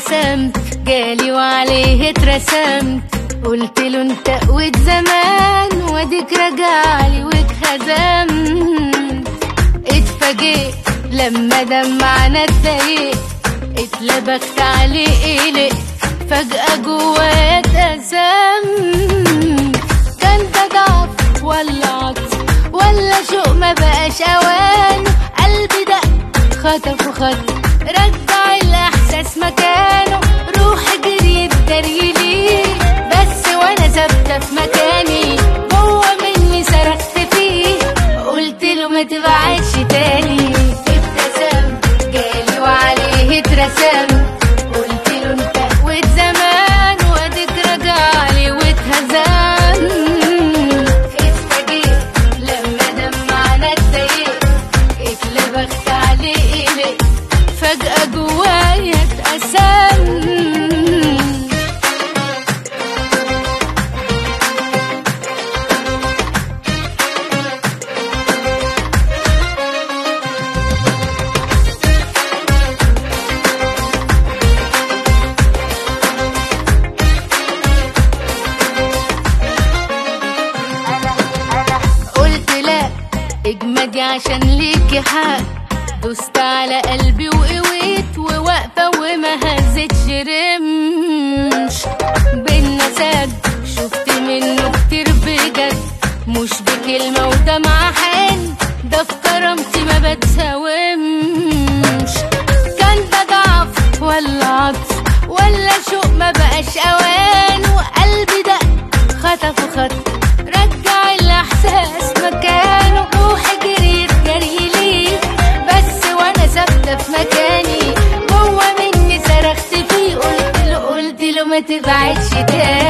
ابتسمت جالي وعليه اترسمت قلت له انت قوت زمان واديك رجعلي واتهزمت اتفاجئت لما دمعنا اتضايقت اتلبخت عليه قلق فجأة جوايا اتقسمت كان ده ضعف ولا عطف ولا شوق ما بقاش اوان قلبي دق خطف وخطف رجع الاحساس مكانه روحي جريت جري ليه بس وانا ثابته في مكاني جوه مني صرخت فيه قلت له ما تبعدش تاني ابتسمت جالي وعليه اترسمت قلت له انت قوت زمان واديك رجعلي واتهزمت اتفاجئت لما دمعنا اتضايقت اتلبخت عليه قلق فجأة جوايا اتقسمت قلت لا اجمدي عشان ليكي حق دوست على قلبي وقويت وواقفة وما هزتش رمش بينا سد شفت منه كتير بجد مش بكلمة ودمعة حن ده في كرامتي ما بتساومش كان ده ضعف ولا عطف ولا شوق ما بقاش اوان وقلبي دق خطف وخطف رجع الاحساس مكانه روحي جريت جري ليه بس وانا ثابته في مكاني جوه مني صرخت فيه قلت له قلت له ما تبعدش تاني